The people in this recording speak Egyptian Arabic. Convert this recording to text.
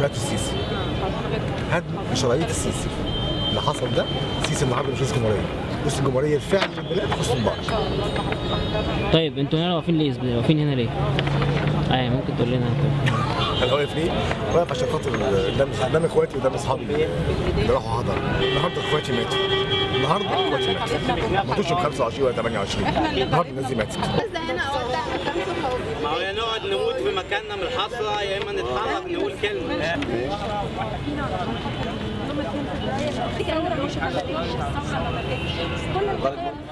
شهاده السيسي هدم شرعيه السيسي اللي حصل ده السيسي النهارده مش رئيس جمهوريه رئيس الجمهوريه الفعلي للبلاد حسني مبارك طيب انتوا هنا واقفين ليه واقفين هنا ليه ايوه ممكن تقول لنا انت انا واقف ليه؟ واقف عشان خاطر قدام قدام اخواتي وقدام اصحابي اللي راحوا حضر النهارده اخواتي ماتوا النهارده اخواتي ماتوا ما توش ب 25 ولا 28 النهارده الناس دي ماتت بس هنا اودع خمسة خوف ما هو يا نقعد نموت في مكاننا من الحسرة يا إما نتحرك نقول كلمة كل